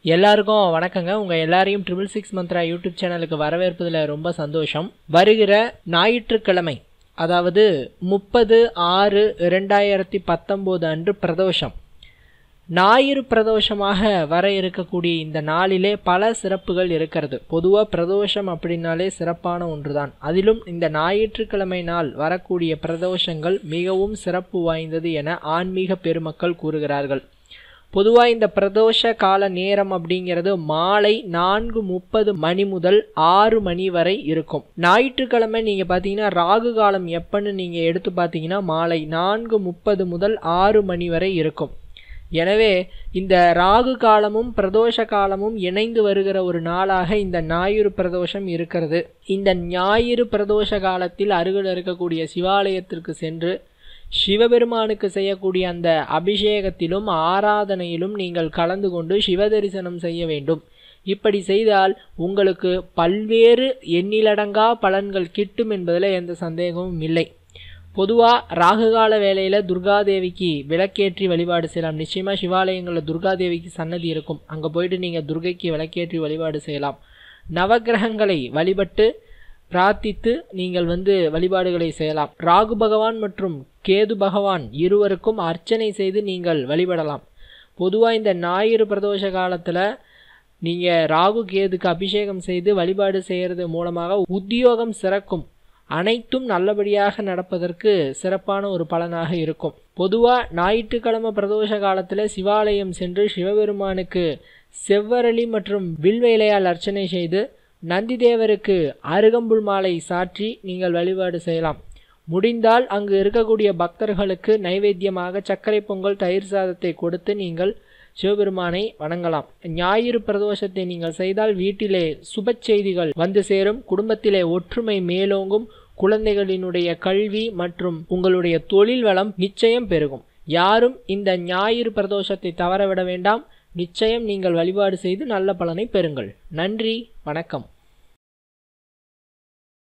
எல்லாருக்கும் வணக்கங்க உங்கள் எல்லாரையும் ட்ரிபிள் சிக்ஸ் மந்த்ரா யூடியூப் சேனலுக்கு வரவேற்பதில் ரொம்ப சந்தோஷம் வருகிற ஞாயிற்றுக்கிழமை அதாவது முப்பது ஆறு ரெண்டாயிரத்தி பத்தொம்போது அன்று பிரதோஷம் ஞாயிறு பிரதோஷமாக வர இருக்கக்கூடிய இந்த நாளிலே பல சிறப்புகள் இருக்கிறது பொதுவாக பிரதோஷம் அப்படின்னாலே சிறப்பான ஒன்றுதான் அதிலும் இந்த ஞாயிற்றுக்கிழமை நாள் வரக்கூடிய பிரதோஷங்கள் மிகவும் சிறப்பு வாய்ந்தது என ஆன்மீக பெருமக்கள் கூறுகிறார்கள் பொதுவாக இந்த பிரதோஷ கால நேரம் அப்படிங்கிறது மாலை நான்கு முப்பது மணி முதல் ஆறு மணி வரை இருக்கும் ஞாயிற்றுக்கிழமை நீங்கள் பார்த்தீங்கன்னா ராகு காலம் எப்பன்னு நீங்கள் எடுத்து பார்த்தீங்கன்னா மாலை நான்கு முப்பது முதல் ஆறு மணி வரை இருக்கும் எனவே இந்த ராகு காலமும் பிரதோஷ காலமும் இணைந்து வருகிற ஒரு நாளாக இந்த ஞாயிறு பிரதோஷம் இருக்கிறது இந்த ஞாயிறு பிரதோஷ காலத்தில் அருகில் இருக்கக்கூடிய சிவாலயத்திற்கு சென்று சிவபெருமானுக்கு செய்யக்கூடிய அந்த அபிஷேகத்திலும் ஆராதனையிலும் நீங்கள் கலந்து கொண்டு சிவ தரிசனம் செய்ய வேண்டும் இப்படி செய்தால் உங்களுக்கு பல்வேறு எண்ணிலடங்கா பலன்கள் கிட்டும் என்பதில் எந்த சந்தேகமும் இல்லை பொதுவாக ராகுகால வேளையில் துர்காதேவிக்கு விளக்கேற்றி வழிபாடு செய்யலாம் நிச்சயமாக சிவாலயங்களில் துர்காதேவிக்கு சன்னதி இருக்கும் அங்கே போயிட்டு நீங்கள் துர்கைக்கு விளக்கேற்றி வழிபாடு செய்யலாம் நவக்கிரகங்களை வழிபட்டு பிரார்த்தித்து நீங்கள் வந்து வழிபாடுகளை செய்யலாம் ராகு பகவான் மற்றும் கேது பகவான் இருவருக்கும் அர்ச்சனை செய்து நீங்கள் வழிபடலாம் பொதுவாக இந்த ஞாயிறு பிரதோஷ காலத்தில் நீங்கள் ராகு கேதுக்கு அபிஷேகம் செய்து வழிபாடு செய்கிறது மூலமாக உத்தியோகம் சிறக்கும் அனைத்தும் நல்லபடியாக நடப்பதற்கு சிறப்பான ஒரு பலனாக இருக்கும் பொதுவாக ஞாயிற்றுக்கிழமை பிரதோஷ காலத்தில் சிவாலயம் சென்று சிவபெருமானுக்கு செவ்வரளி மற்றும் வில்வேலையால் அர்ச்சனை செய்து நந்திதேவருக்கு அருகம்புல் மாலை சாற்றி நீங்கள் வழிபாடு செய்யலாம் முடிந்தால் அங்கு இருக்கக்கூடிய பக்தர்களுக்கு நைவேத்தியமாக சர்க்கரை பொங்கல் தயிர் சாதத்தை கொடுத்து நீங்கள் சிவபெருமானை வணங்கலாம் ஞாயிறு பிரதோஷத்தை நீங்கள் செய்தால் வீட்டிலே சுப செய்திகள் வந்து சேரும் குடும்பத்திலே ஒற்றுமை மேலோங்கும் குழந்தைகளினுடைய கல்வி மற்றும் உங்களுடைய தொழில் வளம் நிச்சயம் பெருகும் யாரும் இந்த ஞாயிறு பிரதோஷத்தை தவறவிட வேண்டாம் நிச்சயம் நீங்கள் வழிபாடு செய்து நல்ல பலனை பெறுங்கள் நன்றி வணக்கம்